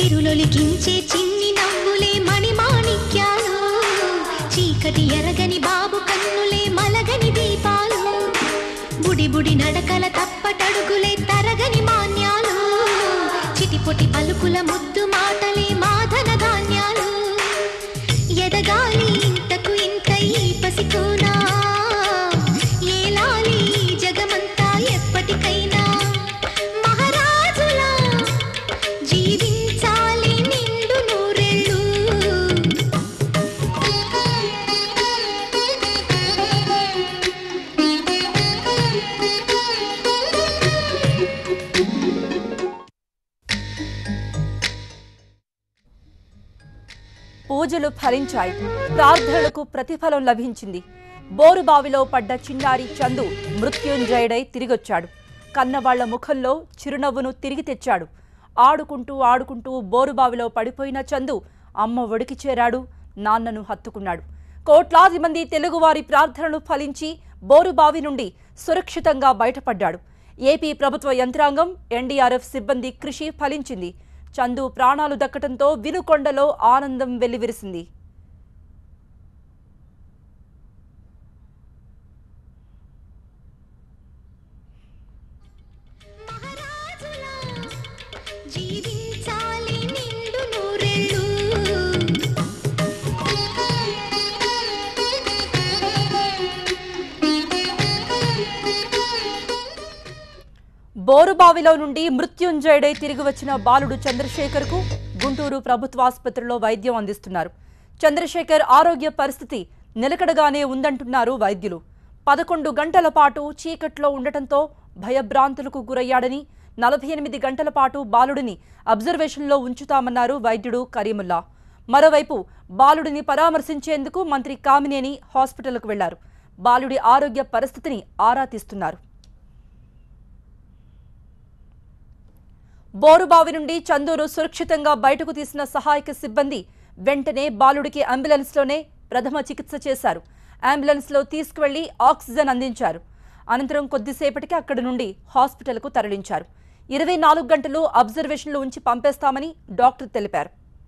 సిరులొలికించే చిన్ని నవ్వులే మణిమాణిక్యాలు చీకటి ఎరగని బాబు కన్నులే మలగని దీపాలు బుడి బుడి నడకల తప్పటడుగులే తరగని మాన్యాలు చిటిపొటి పలుకుల ముద్దు మాటలే మాధన ధాన్యాలు ఎదగాలి ఇంతకు ఇంత ఈ పసికోనా ఏలాలి ఈ జగమంతా ఎప్పటికైనా మహారాజులా జీవించాలి నిండు నూరెళ్ళు పూజలు ఫలించాయి ప్రార్థనలకు ప్రతిఫలం లభించింది బోరుబావిలో పడ్డ చిన్నారి చందు మృత్యుంజయుడై తిరిగొచ్చాడు కన్నవాళ్ల ముఖంలో చిరునవ్వును తిరిగి తెచ్చాడు ఆడుకుంటూ ఆడుకుంటూ బోరుబావిలో పడిపోయిన చందు అమ్మ ఒడికి చేరాడు నాన్నను హత్తుకున్నాడు కోట్లాది మంది తెలుగువారి ప్రార్థనలు ఫలించి బోరుబావి నుండి సురక్షితంగా బయటపడ్డాడు ఏపీ ప్రభుత్వ యంత్రాంగం ఎన్డీఆర్ఎఫ్ సిబ్బంది కృషి ఫలించింది చందు ప్రాణాలు దక్కడంతో వినుకొండలో ఆనందం వెల్లివిరిసింది మహారాజులా జీవించాలి నిండు నూరెళ్ళు బోరుబావిలో నుండి మృత్యుంజయుడై తిరిగి వచ్చిన బాలుడు చంద్రశేఖర్కు గుంటూరు ప్రభుత్వ ఆసుపత్రిలో వైద్యం అందిస్తున్నారు చంద్రశేఖర్ ఆరోగ్య పరిస్థితి నిలకడగానే ఉందంటున్నారు వైద్యులు పదకొండు గంటల పాటు చీకట్లో ఉండటంతో భయభ్రాంతులకు గురయ్యాడని నలభై ఎనిమిది గంటల పాటు బాలుడిని అబ్జర్వేషన్లో ఉంచుతామన్నారు వైద్యుడు కరీముల్లా మరోవైపు బాలుడిని పరామర్శించేందుకు మంత్రి కామినేని హాస్పిటల్కు వెళ్లారు బాలుడి ఆరోగ్య పరిస్థితిని ఆరా తీస్తున్నారు బోరుబావి నుండి చందూరు సురక్షితంగా బయటకు తీసిన సహాయక సిబ్బంది వెంటనే బాలుడికి అంబులెన్స్లోనే ప్రథమ చికిత్స చేశారు అంబులెన్స్లో తీసుకువెళ్లి ఆక్సిజన్ అందించారు అనంతరం కొద్దిసేపటికి అక్కడి నుండి హాస్పిటల్కు తరలించారు ఇరవై నాలుగు గంటలు అబ్జర్వేషన్లో ఉంచి పంపేస్తామని డాక్టర్ తెలిపారు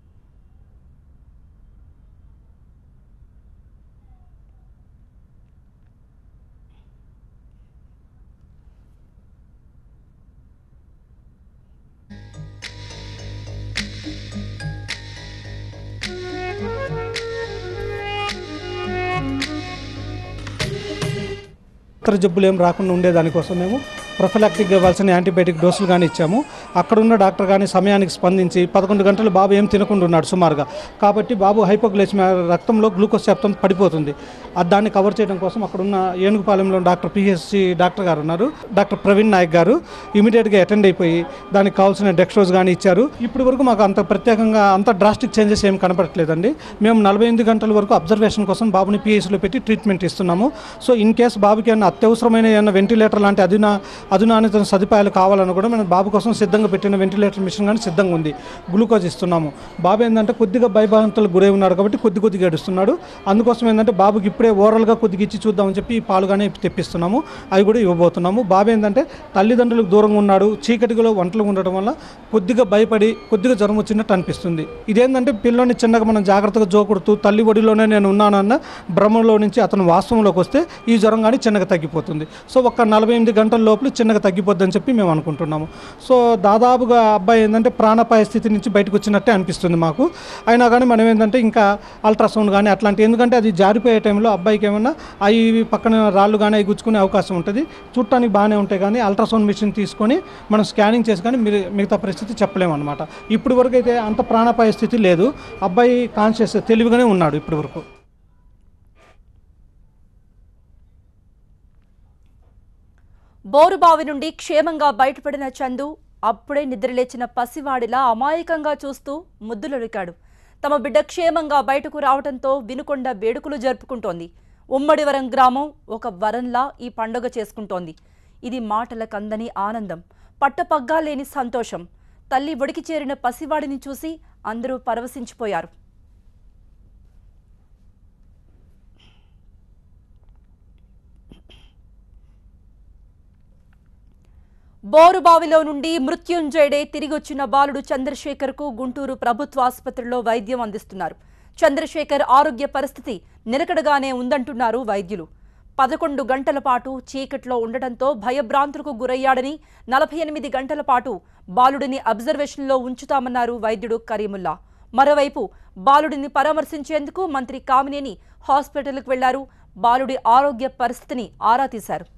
ఇతర జబ్బులు ఏం రాకుండా ఉండేదానికోసం మేము ప్రొఫిలాక్టిక్ ఇవ్వాల్సిన యాంటీబయాటిక్ డోసులు కానీ ఇచ్చాము అక్కడున్న డాక్టర్ కానీ సమయానికి స్పందించి పదకొండు గంటలు బాబు ఏం తినకుండా ఉన్నాడు సుమారుగా కాబట్టి బాబు హైపోగ్లైసిమియా రక్తంలో గ్లూకోజ్ శాతం పడిపోతుంది అది దాన్ని కవర్ చేయడం కోసం అక్కడున్న ఏనుగుపాలెంలో డాక్టర్ పిహెచ్సి డాక్టర్ గారు ఉన్నారు డాక్టర్ ప్రవీణ్ నాయక్ గారు ఇమీడియట్గా అటెండ్ అయిపోయి దానికి కావాల్సిన డెక్స్ట్రోజ్ కానీ ఇచ్చారు ఇప్పటి వరకు మాకు అంత ప్రత్యేకంగా అంత డ్రాస్టిక్ చేంజెస్ ఏం కనపడట్లేదండి మేము నలభై ఎనిమిది గంటల వరకు అబ్జర్వేషన్ కోసం బాబుని పిహెచ్లో పెట్టి ట్రీట్మెంట్ ఇస్తున్నాము సో ఇన్ కేస్ బాబుకి ఏమైనా అత్యవసరమైన ఏమైనా వెంటిలేటర్ లాంటి అధునా అధునానిత సదుపాయాలు కావాలన్నా కూడా మనం బాబు కోసం సిద్ధంగా పెట్టిన వెంటిలేటర్ మిషన్ కానీ సిద్ధంగా ఉంది గ్లూకోజ్ ఇస్తున్నాము బాబు ఏంటంటే కొద్దిగా భయభాంతులకు గురై ఉన్నాడు కాబట్టి కొద్ది కొద్దిగా ఏడుస్తున్నాడు అందుకోసం ఏంటంటే బాబుకి ఇప్పుడే ఓరల్గా కొద్దిగా ఇచ్చి చూద్దామని చెప్పి ఈ పాలుగానే తెప్పిస్తున్నాము అవి కూడా ఇవ్వబోతున్నాము బాబు ఏంటంటే తల్లిదండ్రులకు దూరంగా ఉన్నాడు చీకటిలో వంటలు ఉండటం వల్ల కొద్దిగా భయపడి కొద్దిగా జ్వరం వచ్చినట్టు అనిపిస్తుంది ఇదేంటంటే పిల్లోని చిన్నగా మనం జాగ్రత్తగా జోకుడుతూ తల్లి ఒడిలోనే నేను ఉన్నానన్న భ్రమంలో నుంచి అతను వాస్తవంలోకి వస్తే ఈ జ్వరం కానీ చిన్నగా తగ్గిపోతుంది సో ఒక నలభై ఎనిమిది గంటల లోపల చిన్నగా తగ్గిపోద్దని చెప్పి మేము అనుకుంటున్నాము సో దాదాపుగా అబ్బాయి ఏంటంటే ప్రాణాపాయ స్థితి నుంచి బయటకు వచ్చినట్టే అనిపిస్తుంది మాకు అయినా కానీ మనం ఏంటంటే ఇంకా అల్ట్రాసౌండ్ కానీ అట్లాంటి ఎందుకంటే అది జారిపోయే టైంలో అబ్బాయికి ఏమన్నా అవి ఇవి పక్కన రాళ్ళు కానీ అవి గుచ్చుకునే అవకాశం ఉంటుంది చూడటానికి బాగానే ఉంటాయి కానీ అల్ట్రాసౌండ్ మిషన్ తీసుకొని మనం స్కానింగ్ చేసి కానీ మిగ- మిగతా పరిస్థితి చెప్పలేము అనమాట ఇప్పుడు వరకు అయితే అంత ప్రాణాపాయ స్థితి లేదు అబ్బాయి కాన్షియస్ తెలివిగానే ఉన్నాడు ఇప్పటి వరకు బోరుబావి నుండి క్షేమంగా బయటపడిన చందు అప్పుడే నిద్రలేచిన పసివాడిలా అమాయకంగా చూస్తూ ముద్దులొరికాడు తమ బిడ్డ క్షేమంగా బయటకు రావడంతో వినుకొండ వేడుకలు జరుపుకుంటోంది ఉమ్మడివరం గ్రామం ఒక వరంలా ఈ పండుగ చేసుకుంటోంది ఇది మాటల కందని ఆనందం పట్టపగ్గా లేని సంతోషం తల్లి ఒడికి చేరిన పసివాడిని చూసి అందరూ పరవశించిపోయారు బోరుబావిలో నుండి మృత్యుంజయుడే తిరిగొచ్చిన బాలుడు చంద్రశేఖర్కు గుంటూరు ప్రభుత్వ ఆసుపత్రిలో వైద్యం అందిస్తున్నారు చంద్రశేఖర్ ఆరోగ్య పరిస్థితి నిలకడగానే ఉందంటున్నారు వైద్యులు పదకొండు గంటల పాటు చీకట్లో ఉండటంతో భయభ్రాంతులకు గురయ్యాడని నలభై ఎనిమిది గంటల పాటు బాలుడిని అబ్జర్వేషన్లో ఉంచుతామన్నారు వైద్యుడు కరీముల్లా మరోవైపు బాలుడిని పరామర్శించేందుకు మంత్రి కామినేని హాస్పిటల్కు వెళ్లారు బాలుడి ఆరోగ్య పరిస్థితిని ఆరా తీశారు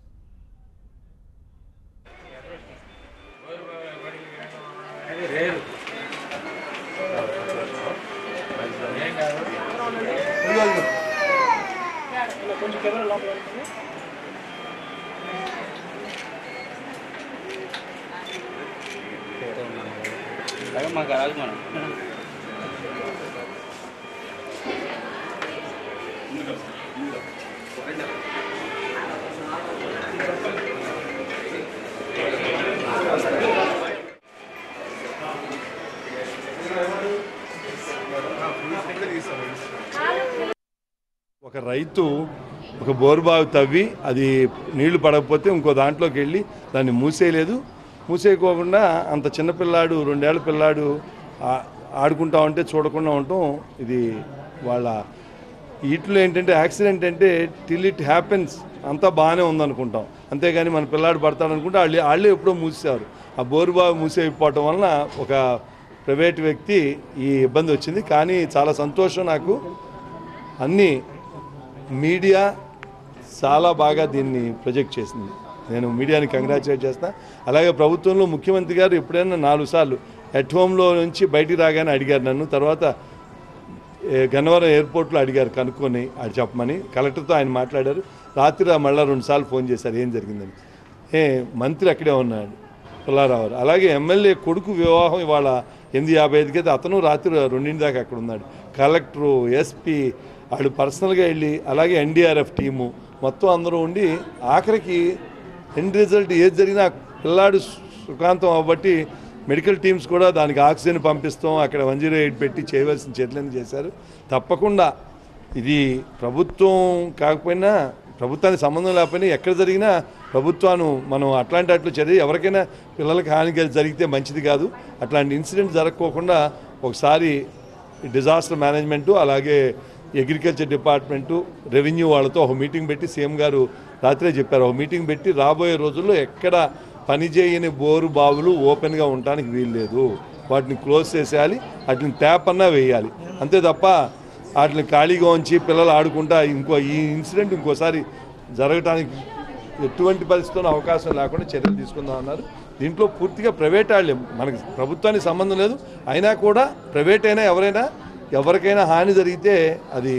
మాకు రాదు మనం ఒక రైతు ఒక బోరుబావి తవ్వి అది నీళ్లు పడకపోతే ఇంకో దాంట్లోకి వెళ్ళి దాన్ని మూసేయలేదు మూసేయకోకుండా అంత చిన్న పిల్లాడు రెండేళ్ల పిల్లాడు ఆ- ఆడుకుంటా ఉంటే చూడకుండా ఉండటం ఇది వాళ్ళ వీటిలో ఏంటంటే యాక్సిడెంట్ అంటే టిల్ ఇట్ హ్యాపెన్స్ అంతా బాగానే ఉందనుకుంటాం అంతేగాని మన పిల్లాడు పడతాడు అనుకుంటే వాళ్ళు వాళ్ళే ఎప్పుడో మూసేశారు ఆ బోరుబావి మూసేయకపోవటం వలన ఒక ప్రైవేట్ వ్యక్తి ఈ ఇబ్బంది వచ్చింది కానీ చాలా సంతోషం నాకు అన్నీ మీడియా చాలా బాగా దీన్ని ప్రొజెక్ట్ చేసింది నేను మీడియాని కంగ్రాచులేట్ చేస్తా అలాగే ప్రభుత్వంలో ముఖ్యమంత్రి గారు ఎప్పుడైనా నాలుగు సార్లు ఎట్ హోమ్లో నుంచి బయటికి రాగానే అడిగారు నన్ను తర్వాత ఏ, గన్నవరం ఎయిర్పోర్ట్లో అడిగారు కనుక్కొని అది చెప్పమని కలెక్టర్తో ఆయన మాట్లాడారు రాత్రి మళ్ళీ రెండుసార్లు ఫోన్ చేశారు ఏం జరిగిందని ఏ మంత్రి అక్కడే ఉన్నాడు పుల్లారావు అలాగే ఎమ్మెల్యే కొడుకు వివాహం ఇవాళ ఎనిమిది యాభై ఐదుకి అయితే అతను రాత్రి రెండింటి దాకా అక్కడ ఉన్నాడు కలెక్టరు ఎస్పీ వాళ్ళు పర్సనల్గా వెళ్ళి అలాగే ఎన్డీఆర్ఎఫ్ టీము మొత్తం అందరూ ఉండి ఆఖరికి ఎండ్ రిజల్ట్ ఏది జరిగినా పిల్లాడు సుఖాంతం అవ్వబట్టి మెడికల్ టీమ్స్ కూడా దానికి ఆక్సిజన్ పంపిస్తాం అక్కడ వన్ జీరో ఎయిట్ పెట్టి చేయవలసిన చర్యలను చేశారు తప్పకుండా ఇది ప్రభుత్వం కాకపోయినా ప్రభుత్వానికి సంబంధం లేకపోయినా ఎక్కడ జరిగినా ప్రభుత్వాన్ని మనం అట్లాంటి అట్లు చర్య ఎవరికైనా పిల్లలకి హాని కలిగి జరిగితే మంచిది కాదు అట్లాంటి ఇన్సిడెంట్ జరగకోకుండా ఒకసారి డిజాస్టర్ మేనేజ్మెంటు అలాగే అగ్రికల్చర్ డిపార్ట్మెంటు రెవెన్యూ వాళ్ళతో ఒక మీటింగ్ పెట్టి సీఎం గారు రాత్రే చెప్పారు ఒక మీటింగ్ పెట్టి రాబోయే రోజుల్లో ఎక్కడ పనిచేయని బోరు బావులు ఓపెన్గా ఉండడానికి వీల్లేదు వాటిని క్లోజ్ చేసేయాలి వాటిని ట్యాప్ అన్నా వేయాలి అంతే తప్ప వాటిని ఖాళీగా ఉంచి పిల్లలు ఆడుకుంటా ఇంకో ఈ ఇన్సిడెంట్ ఇంకోసారి జరగటానికి ఎటువంటి పరిస్థితుల్లో అవకాశం లేకుండా చర్యలు తీసుకుందాం అన్నారు దీంట్లో పూర్తిగా ప్రైవేట్ వాళ్ళే మనకి ప్రభుత్వానికి సంబంధం లేదు అయినా కూడా ప్రైవేట్ అయినా ఎవరైనా ఎవరికైనా హాని జరిగితే అది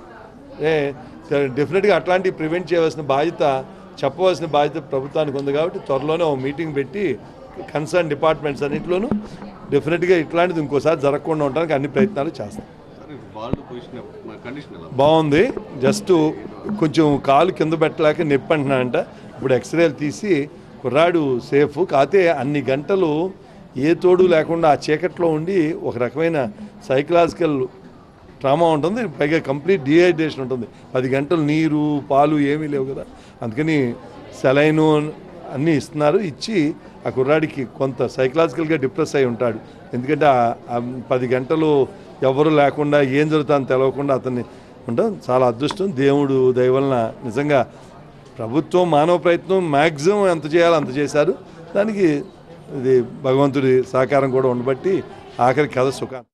ఏ డెఫినెట్గా అట్లాంటివి ప్రివెంట్ చేయవలసిన బాధ్యత చెప్పవలసిన బాధ్యత ప్రభుత్వానికి ఉంది కాబట్టి త్వరలోనే ఒక మీటింగ్ పెట్టి కన్సర్న్ డిపార్ట్మెంట్స్ అన్నింటిలోనూ డెఫినెట్గా ఇట్లాంటిది ఇంకోసారి జరగకుండా ఉండడానికి అన్ని ప్రయత్నాలు చేస్తాం బాల్ పొజిషన్ కండిషన్ ఎలా బాగుంది జస్ట్ కొంచెం కాలు కింద పెట్టలేక నొప్పి అంటున్నాడంట ఇప్పుడు ఎక్స్రేలు తీసి కుర్రాడు సేఫ్ కాతే అన్ని గంటలు ఏ తోడు లేకుండా ఆ చీకట్లో ఉండి ఒక రకమైన సైకలాజికల్ ట్రామా ఉంటుంది పైగా కంప్లీట్ డిహైడ్రేషన్ ఉంటుంది పది గంటలు నీరు పాలు ఏమీ లేవు కదా అందుకని సెలైను అన్నీ ఇస్తున్నారు ఇచ్చి ఆ కుర్రాడికి కొంత సైకలాజికల్గా డిప్రెస్ అయి ఉంటాడు ఎందుకంటే ఆ- ఆ పది గంటలు ఎవరు లేకుండా ఏం జరుగుతుందో తెలవకుండా అతన్ని ఉంటాం చాలా అదృష్టం దేవుడు దయవలన నిజంగా ప్రభుత్వం మానవ ప్రయత్నం మ్యాక్సిమం ఎంత చేయాలో అంత చేశారు దానికి ఇది భగవంతుడి సహకారం కూడా ఉండబట్టి ఆఖరి కథ సుఖం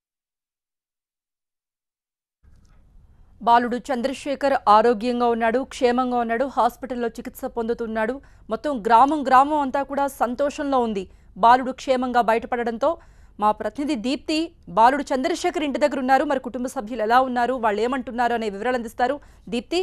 బాలుడు చంద్రశేఖర్ ఆరోగ్యంగా ఉన్నాడు క్షేమంగా ఉన్నాడు హాస్పిటల్లో చికిత్స పొందుతున్నాడు మొత్తం గ్రామం గ్రామం అంతా కూడా సంతోషంలో ఉంది బాలుడు క్షేమంగా బయటపడడంతో మా ప్రతినిధి దీప్తి బాలుడు చంద్రశేఖర్ ఇంటి దగ్గర ఉన్నారు మరి కుటుంబ సభ్యులు ఎలా ఉన్నారు వాళ్ళు ఏమంటున్నారు అనే వివరాలు అందిస్తారు దీప్తి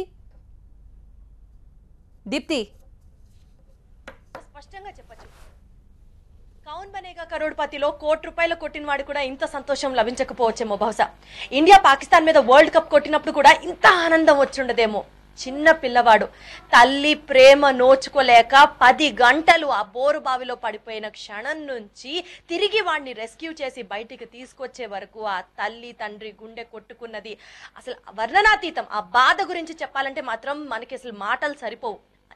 దీప్తి స్పష్టంగా చెప్పచ్చు కౌన్ బనేగా కరోడ్పతిలో కోటి రూపాయల కొట్టిన వాడు కూడా ఇంత సంతోషం లభించకపోవచ్చేమో బహుశా ఇండియా పాకిస్తాన్ మీద వరల్డ్ కప్ కొట్టినప్పుడు కూడా ఇంత ఆనందం వచ్చుండదేమో చిన్న పిల్లవాడు తల్లి ప్రేమ నోచుకోలేక పది గంటలు ఆ బోరు బావిలో పడిపోయిన క్షణం నుంచి తిరిగి వాడిని రెస్క్యూ చేసి బయటికి తీసుకొచ్చే వరకు ఆ తల్లి తండ్రి గుండె కొట్టుకున్నది అసలు వర్ణనాతీతం ఆ బాధ గురించి చెప్పాలంటే మాత్రం మనకి అసలు మాటలు సరిపోవు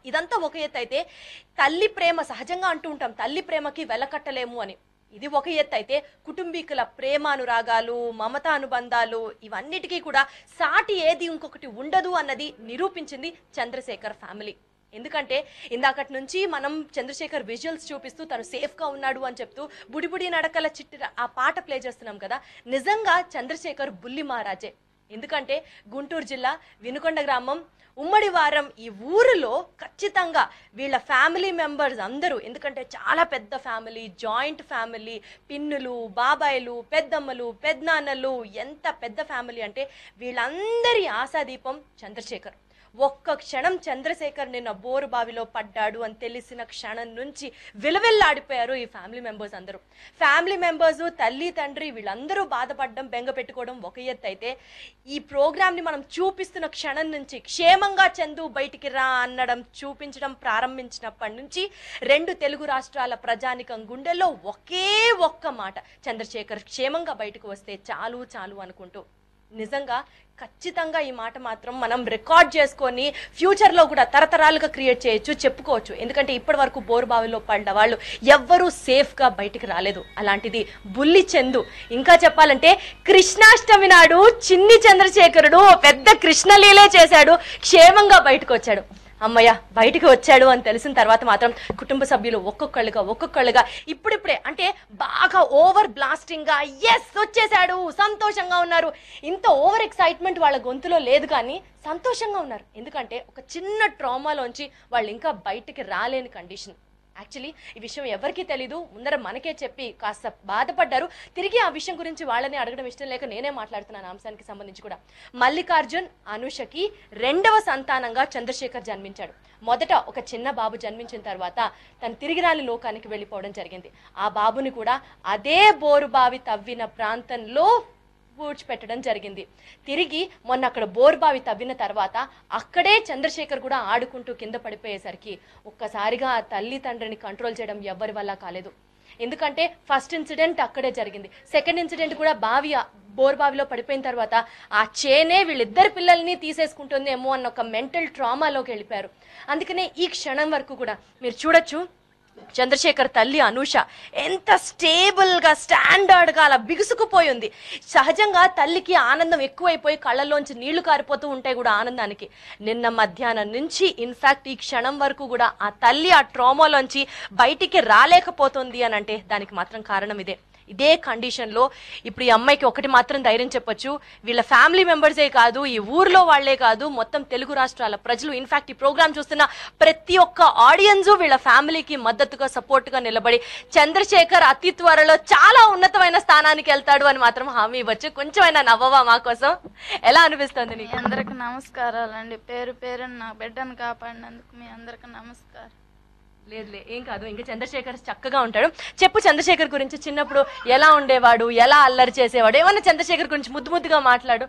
ఇదంతా ఒక ఎత్తు అయితే తల్లి ప్రేమ సహజంగా అంటూ ఉంటాం తల్లి ప్రేమకి వెలకట్టలేము అని ఇది ఒక ఎత్తు అయితే కుటుంబీకుల ప్రేమానురాగాలు మమతానుబంధాలు ఇవన్నిటికీ కూడా సాటి ఏది ఇంకొకటి ఉండదు అన్నది నిరూపించింది చంద్రశేఖర్ ఫ్యామిలీ ఎందుకంటే ఇందాకటి నుంచి మనం చంద్రశేఖర్ విజువల్స్ చూపిస్తూ తను సేఫ్గా ఉన్నాడు అని చెప్తూ బుడిబుడి నడకల చిట్టి ఆ పాట ప్లే చేస్తున్నాం కదా నిజంగా చంద్రశేఖర్ బుల్లి మహారాజే ఎందుకంటే గుంటూరు జిల్లా వినుకొండ గ్రామం ఉమ్మడి వారం ఈ ఊరిలో ఖచ్చితంగా వీళ్ళ ఫ్యామిలీ మెంబర్స్ అందరూ ఎందుకంటే చాలా పెద్ద ఫ్యామిలీ జాయింట్ ఫ్యామిలీ పిన్నులు బాబాయిలు పెద్దమ్మలు పెద్దనాన్నలు ఎంత పెద్ద ఫ్యామిలీ అంటే వీళ్ళందరి ఆశాదీపం చంద్రశేఖర్ ఒక్క క్షణం చంద్రశేఖర్ నిన్న బోరు బావిలో పడ్డాడు అని తెలిసిన క్షణం నుంచి విలవిల్లాడిపోయారు ఈ ఫ్యామిలీ మెంబర్స్ అందరూ ఫ్యామిలీ మెంబర్స్ తల్లి తండ్రి వీళ్ళందరూ బాధపడడం బెంగ పెట్టుకోవడం ఒక ఎత్తు అయితే ఈ ప్రోగ్రామ్ని మనం చూపిస్తున్న క్షణం నుంచి క్షేమంగా చందు బయటికి రా అనడం చూపించడం ప్రారంభించినప్పటి నుంచి రెండు తెలుగు రాష్ట్రాల ప్రజానికం గుండెల్లో ఒకే ఒక్క మాట చంద్రశేఖర్ క్షేమంగా బయటకు వస్తే చాలు చాలు అనుకుంటూ నిజంగా ఖచ్చితంగా ఈ మాట మాత్రం మనం రికార్డ్ చేసుకొని ఫ్యూచర్లో కూడా తరతరాలుగా క్రియేట్ చేయొచ్చు చెప్పుకోవచ్చు ఎందుకంటే ఇప్పటి వరకు బోరుబావిలో పడ్డ వాళ్ళు ఎవ్వరూ సేఫ్గా బయటికి రాలేదు అలాంటిది బుల్లి చందు ఇంకా చెప్పాలంటే కృష్ణాష్టమి నాడు చిన్ని చంద్రశేఖరుడు ఓ పెద్ద కృష్ణలీలే చేశాడు క్షేమంగా బయటకు వచ్చాడు అమ్మయ్య బయటికి వచ్చాడు అని తెలిసిన తర్వాత మాత్రం కుటుంబ సభ్యులు ఒక్కొక్కళ్ళుగా ఒక్కొక్కళ్ళుగా ఇప్పుడిప్పుడే అంటే బాగా ఓవర్ బ్లాస్టింగ్ గా ఎస్ వచ్చేసాడు సంతోషంగా ఉన్నారు ఇంత ఓవర్ ఎక్సైట్మెంట్ వాళ్ళ గొంతులో లేదు కానీ సంతోషంగా ఉన్నారు ఎందుకంటే ఒక చిన్న ట్రామాలోంచి వాళ్ళు ఇంకా బయటికి రాలేని కండిషన్ యాక్చువల్లీ ఈ విషయం ఎవరికీ తెలీదు ముందర మనకే చెప్పి కాస్త బాధపడ్డారు తిరిగి ఆ విషయం గురించి వాళ్ళని అడగడం ఇష్టం లేక నేనే మాట్లాడుతున్నాను ఆ అంశానికి సంబంధించి కూడా మల్లికార్జున్ అనుషకి రెండవ సంతానంగా చంద్రశేఖర్ జన్మించాడు మొదట ఒక చిన్న బాబు జన్మించిన తర్వాత తను తిరిగి రాని లోకానికి వెళ్ళిపోవడం జరిగింది ఆ బాబుని కూడా అదే బోరుబావి తవ్విన ప్రాంతంలో పూడ్చిపెట్టడం జరిగింది తిరిగి మొన్న అక్కడ బోర్బావి తవ్విన తర్వాత అక్కడే చంద్రశేఖర్ కూడా ఆడుకుంటూ కింద పడిపోయేసరికి ఒక్కసారిగా ఆ తల్లి తండ్రిని కంట్రోల్ చేయడం ఎవ్వరి వల్ల కాలేదు ఎందుకంటే ఫస్ట్ ఇన్సిడెంట్ అక్కడే జరిగింది సెకండ్ ఇన్సిడెంట్ కూడా బావి బోర్బావిలో పడిపోయిన తర్వాత ఆ చేనే వీళ్ళిద్దరు పిల్లల్ని తీసేసుకుంటుందేమో అన్న ఒక మెంటల్ ట్రామాలోకి వెళ్ళిపోయారు అందుకనే ఈ క్షణం వరకు కూడా మీరు చూడొచ్చు చంద్రశేఖర్ తల్లి అనూష ఎంత స్టేబుల్గా స్టాండర్డ్గా అలా బిగుసుకుపోయి ఉంది సహజంగా తల్లికి ఆనందం ఎక్కువైపోయి కళ్ళల్లోంచి నీళ్లు కారిపోతూ ఉంటాయి కూడా ఆనందానికి నిన్న మధ్యాహ్నం నుంచి ఇన్ఫాక్ట్ ఈ క్షణం వరకు కూడా ఆ తల్లి ఆ ట్రామాలోంచి బయటికి రాలేకపోతుంది అని అంటే దానికి మాత్రం కారణం ఇదే ఇదే కండిషన్లో ఇప్పుడు ఈ అమ్మాయికి ఒకటి మాత్రం ధైర్యం చెప్పొచ్చు వీళ్ళ ఫ్యామిలీ మెంబర్సే కాదు ఈ ఊర్లో వాళ్ళే కాదు మొత్తం తెలుగు రాష్ట్రాల ప్రజలు ఇన్ఫాక్ట్ ఈ ప్రోగ్రామ్ చూస్తున్న ప్రతి ఒక్క ఆడియన్స్ వీళ్ళ ఫ్యామిలీకి మద్దతుగా సపోర్ట్గా నిలబడి చంద్రశేఖర్ అతి త్వరలో చాలా ఉన్నతమైన స్థానానికి వెళ్తాడు అని మాత్రం హామీ ఇవ్వచ్చు కొంచెమైనా నవ్వవా మా కోసం ఎలా అనిపిస్తుంది నీకు అందరికి నమస్కారాలండి పేరు పేరు నా బిడ్డను కాపాడినందుకు మీ అందరికి నమస్కారం లేదులే ఏం కాదు ఇంకా చంద్రశేఖర్ చక్కగా ఉంటాడు చెప్పు చంద్రశేఖర్ గురించి చిన్నప్పుడు ఎలా ఉండేవాడు ఎలా అల్లరి చేసేవాడు ఏమన్నా చంద్రశేఖర్ గురించి ముద్దు ముద్దుగా మాట్లాడు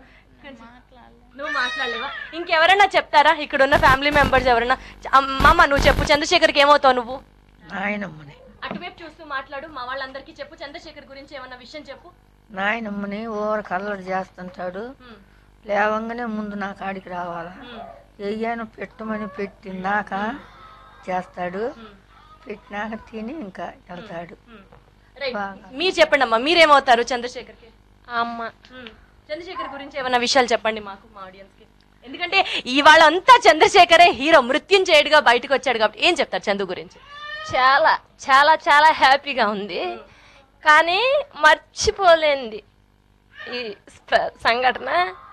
నువ్వు మాట్లాడలేవా ఇంకెవరైనా చెప్తారా ఇక్కడ ఉన్న ఫ్యామిలీ మెంబర్స్ ఎవరైనా అమ్మమ్మ నువ్వు చెప్పు చంద్రశేఖర్కి ఏమవుతావు నువ్వు నాయనమ్మని అటువైపు చూస్తూ మాట్లాడు మా వాళ్ళందరికీ చెప్పు చంద్రశేఖర్ గురించి ఏమన్నా విషయం చెప్పు నాయనమ్మని ఓవర్ కల్లడి చేస్తుంటాడు హ్మ్. లేవంగానే ముందు నా కాడికి రావాలా ఎయ్యాను పెట్టమని పెట్టినాక చేస్తాడు పెట్టినాక తిని ఇంకా వెళ్తాడు రైట్ బాగా. మీరు చెప్పండి అమ్మా మీరేమవుతారు చంద్రశేఖర్కి అమ్మ చంద్రశేఖర్ గురించి ఏమన్నా విషయాలు చెప్పండి మాకు మా ఆడియన్స్ కి ఎందుకంటే ఇవాళ అంతా చంద్రశేఖరే హీరో మృత్యుంజయుడిగా బయటకు వచ్చాడు కాబట్టి ఏం చెప్తారు చందు గురించి చాలా చాలా చాలా హ్యాపీగా ఉంది కానీ మర్చిపోలేంది ఈ స్ప- సంఘటన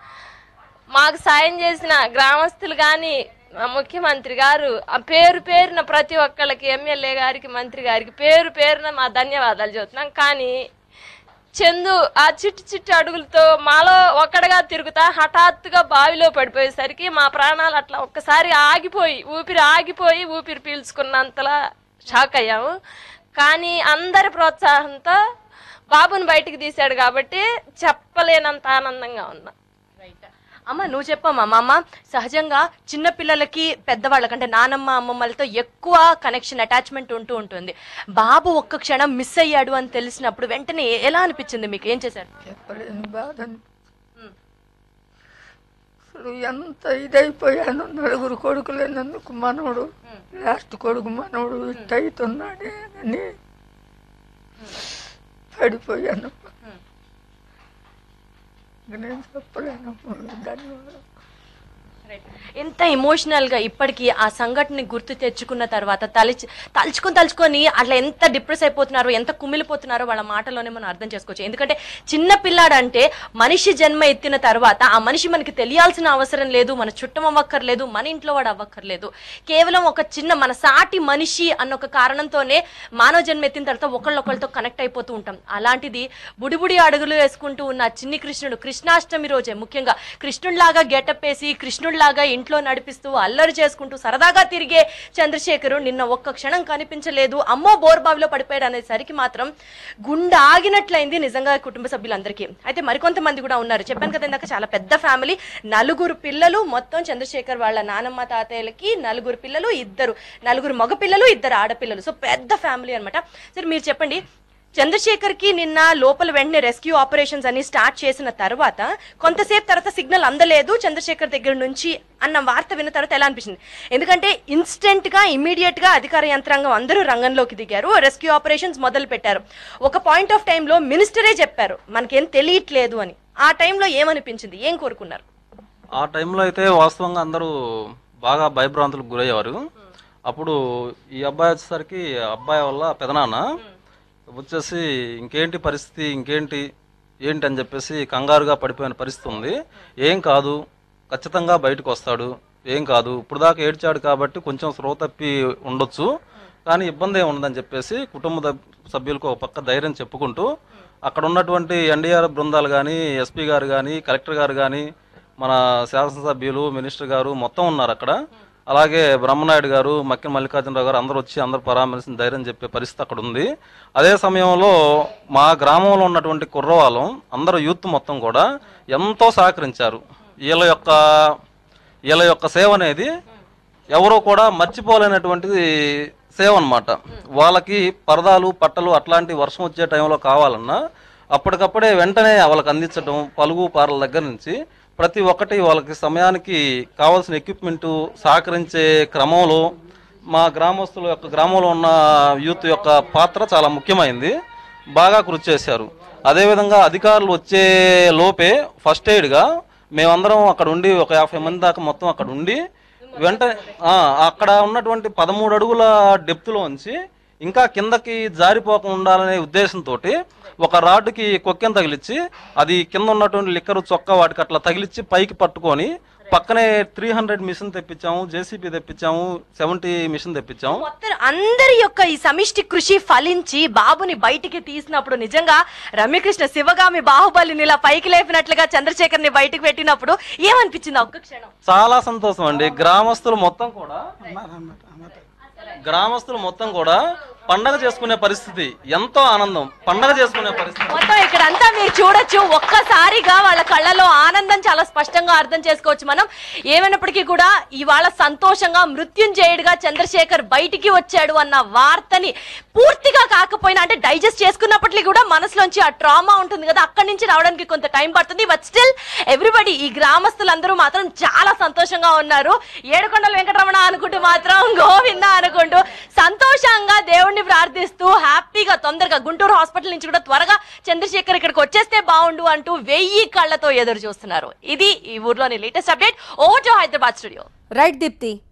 మాకు సాయం చేసిన గ్రామస్తులు కానీ మా ముఖ్యమంత్రి గారు ఆ పేరు పేరున ప్రతి ఒక్కళ్ళకి ఎమ్మెల్యే గారికి మంత్రి గారికి పేరు పేరున మా ధన్యవాదాలు చెబుతున్నాం కానీ చందు ఆ చిట్టు చిట్టు అడుగులతో మాలో ఒక్కడగా తిరుగుతా హఠాత్తుగా బావిలో పడిపోయేసరికి మా ప్రాణాలు అట్లా ఒక్కసారి ఆగిపోయి ఊపిరి ఆగిపోయి ఊపిరి పీల్చుకున్నంతలా షాక్ అయ్యాము కానీ అందరి ప్రోత్సాహంతో బాబుని బయటికి తీశాడు కాబట్టి చెప్పలేనంత ఆనందంగా ఉన్నా అమ్మ నువ్వు చెప్పమ్మా మా అమ్మ సహజంగా చిన్న పిల్లలకి పెద్దవాళ్ళకంటే నానమ్మ అమ్మమ్మలతో ఎక్కువ కనెక్షన్ అటాచ్మెంట్ ఉంటూ ఉంటుంది బాబు ఒక్క క్షణం మిస్ అయ్యాడు అని తెలిసినప్పుడు వెంటనే ఎలా అనిపించింది మీకు ఏం చేశారు చెప్పలేని బాధ అసలు ఎంత ఇదైపోయాను నలుగురు కొడుకులేనందుకు మనవడు లాస్ట్ కొడుకు మనవడు ఇట్ట అవుతున్నాడే అని పడిపోయాను ఇంక నేను చెప్పలేను ధన్యవాదాలు ఎంత ఎమోషనల్ గా ఇప్పటికీ ఆ సంఘటనని గుర్తు తెచ్చుకున్న తర్వాత తలచి తలుచుకొని తలుచుకొని అట్లా ఎంత డిప్రెస్ అయిపోతున్నారో ఎంత కుమిలిపోతున్నారో వాళ్ళ మాటలోనే మనం అర్థం చేసుకోవచ్చు ఎందుకంటే చిన్న పిల్లాడంటే మనిషి జన్మ ఎత్తిన తర్వాత ఆ మనిషి మనకి తెలియాల్సిన అవసరం లేదు మన చుట్టం అవ్వక్కర్లేదు మన ఇంట్లో వాడు అవ్వక్కర్లేదు కేవలం ఒక చిన్న మన సాటి మనిషి అన్న ఒక కారణంతోనే మానవ జన్మ ఎత్తిన తర్వాత ఒకళ్ళొకళ్ళతో కనెక్ట్ అయిపోతూ ఉంటాం అలాంటిది బుడిబుడి అడుగులు వేసుకుంటూ ఉన్న ఆ చిన్ని కృష్ణుడు కృష్ణాష్టమి రోజే ముఖ్యంగా కృష్ణుడిలాగా గెటప్ వేసి కృష్ణుడిలాగా ఇంట్లో నడిపిస్తూ అల్లరి చేసుకుంటూ సరదాగా తిరిగే చంద్రశేఖరు నిన్న ఒక్క క్షణం కనిపించలేదు అమ్మో బోర్బావిలో పడిపోయాడు అనేసరికి మాత్రం గుండె ఆగినట్లయింది నిజంగా కుటుంబ సభ్యులందరికీ అయితే మరికొంతమంది కూడా ఉన్నారు చెప్పాను కదా ఇందాక చాలా పెద్ద ఫ్యామిలీ నలుగురు పిల్లలు మొత్తం చంద్రశేఖర్ వాళ్ళ నానమ్మ తాతయ్యలకి నలుగురు పిల్లలు ఇద్దరు నలుగురు మగ పిల్లలు ఇద్దరు ఆడపిల్లలు సో పెద్ద ఫ్యామిలీ అన్నమాట సరే మీరు చెప్పండి చంద్రశేఖర్ కి నిన్న లోపల వెంటనే రెస్క్యూ ఆపరేషన్స్ అని స్టార్ట్ చేసిన తర్వాత కొంతసేపు తర్వాత సిగ్నల్ అందలేదు చంద్రశేఖర్ దగ్గర నుంచి అన్న వార్త విన్న తర్వాత ఎలా అనిపించింది ఎందుకంటే ఇన్స్టెంట్ గా ఇమీడియట్ గా అధికార యంత్రాంగం అందరూ రంగంలోకి దిగారు రెస్క్యూ ఆపరేషన్స్ మొదలు పెట్టారు ఒక పాయింట్ ఆఫ్ టైంలో మినిస్టరే చెప్పారు మనకేం తెలియట్లేదు అని ఆ టైంలో ఏమనిపించింది ఏం కోరుకున్నారు ఆ టైంలో అయితే వాస్తవంగా అందరూ బాగా భయభ్రాంతులకు గురయ్యేవారు అప్పుడు ఈ అబ్బాయి వచ్చేసరికి ఆ అబ్బాయి వల్ల పెదనాన్న వచ్చేసి ఇంకేంటి పరిస్థితి ఇంకేంటి ఏంటి అని చెప్పేసి కంగారుగా పడిపోయిన పరిస్థితి ఉంది ఏం కాదు ఖచ్చితంగా బయటకు వస్తాడు ఏం కాదు ఇప్పుడు దాకా ఏడ్చాడు కాబట్టి కొంచెం స్రో తప్పి ఉండొచ్చు కానీ ఇబ్బంది ఏమి ఉండదని చెప్పేసి కుటుంబ ద- సభ్యులకు ఒక పక్క ధైర్యం చెప్పుకుంటూ అక్కడ ఉన్నటువంటి ఎన్డీఆర్ బృందాలు కానీ ఎస్పీ గారు కానీ కలెక్టర్ గారు కానీ మన శాసనసభ్యులు మినిస్టర్ గారు మొత్తం ఉన్నారు అక్కడ అలాగే బ్రహ్మనాయుడు గారు మక్కిన మల్లికార్జునరావు గారు అందరూ వచ్చి అందరూ పరామర్శించి ధైర్యం చెప్పే పరిస్థితి అక్కడ ఉంది అదే సమయంలో మా గ్రామంలో ఉన్నటువంటి కుర్రవాళ్ళం అందరూ యూత్ మొత్తం కూడా ఎంతో సహకరించారు వీళ్ళ యొక్క వీళ్ళ యొక్క సేవ అనేది ఎవరో కూడా మర్చిపోలేనటువంటిది సేవ అన్నమాట వాళ్ళకి పరదాలు పట్టలు అట్లాంటి వర్షం వచ్చే టైంలో కావాలన్నా అప్పటికప్పుడే వెంటనే వాళ్ళకి అందించడం పలుగు పారల దగ్గర నుంచి ప్రతి ఒక్కటి వాళ్ళకి సమయానికి కావాల్సిన ఎక్విప్మెంట్ సహకరించే క్రమంలో మా గ్రామస్తుల యొక్క గ్రామంలో ఉన్న యూత్ యొక్క పాత్ర చాలా ముఖ్యమైంది బాగా కృషి చేశారు అదేవిధంగా అధికారులు వచ్చే లోపే ఫస్ట్ ఎయిడ్గా మేమందరం అక్కడ ఉండి ఒక యాభై మంది దాకా మొత్తం అక్కడ ఉండి వెంటనే ఆ, అక్కడ ఉన్నటువంటి పదమూడు అడుగుల డెప్త్లో ఉంచి ఇంకా కిందకి జారిపోకుండా ఉండాలనే ఉద్దేశంతో ఒక రాడ్డుకి కొక్కెం తగిలిచ్చి అది కింద ఉన్నటువంటి లిక్కరు చొక్కా వాటికి అట్లా తగిలిచ్చి పైకి పట్టుకొని పక్కనే త్రీ హండ్రెడ్ మిషన్ తెప్పించాము జేసీబీ తెప్పించాము సెవెంటీ మిషన్ తెప్పించాము మొత్తం అందరి యొక్క ఈ సమిష్టి కృషి ఫలించి బాబుని బయటికి తీసినప్పుడు నిజంగా రమ్యకృష్ణ శివగామి బాహుబలిని ఇలా పైకి లేపినట్లుగా చంద్రశేఖర్ ని బయటికి పెట్టినప్పుడు ఏమనిపించింది ఆ ఒక్క క్షణం చాలా సంతోషం అండి గ్రామస్తులు మొత్తం కూడా గ్రామస్తులు మొత్తం కూడా పండగ చేసుకునే పరిస్థితి ఎంతో ఆనందం పండగ చేసుకునే పరిస్థితి మొత్తం ఇక్కడ అంతా మీరు చూడొచ్చు ఒక్కసారిగా వాళ్ళ కళ్ళలో ఆనందం చాలా స్పష్టంగా అర్థం చేసుకోవచ్చు మనం ఏమైనప్పటికీ కూడా ఇవాళ సంతోషంగా మృత్యుంజయుడిగా చంద్రశేఖర్ బయటికి వచ్చాడు అన్న వార్తని పూర్తిగా కాకపోయినా అంటే డైజెస్ట్ చేసుకున్నప్పటికీ కూడా మనసులోంచి ఆ ట్రామా ఉంటుంది కదా అక్కడి నుంచి రావడానికి కొంత టైం పడుతుంది బట్ స్టిల్ ఎవ్రీబడి ఈ గ్రామస్తులందరూ మాత్రం చాలా సంతోషంగా ఉన్నారు ఏడుకొండల వెంకటరమణ అనుకుంటూ మాత్రం గోవింద అనుకుంటూ సంతోషంగా దేవుణ్ణి ప్రార్థిస్తూ హ్యాపీగా తొందరగా గుంటూరు హాస్పిటల్ నుంచి కూడా త్వరగా చంద్రశేఖర్ ఇక్కడికి వచ్చేస్తే బాగుండు అంటూ వెయ్యి కళ్ళతో ఎదురు చూస్తున్నారు ఇది ఈ ఊర్లోని లేటెస్ట్ అప్డేట్ ఓ to Hyderabad studio right Deepti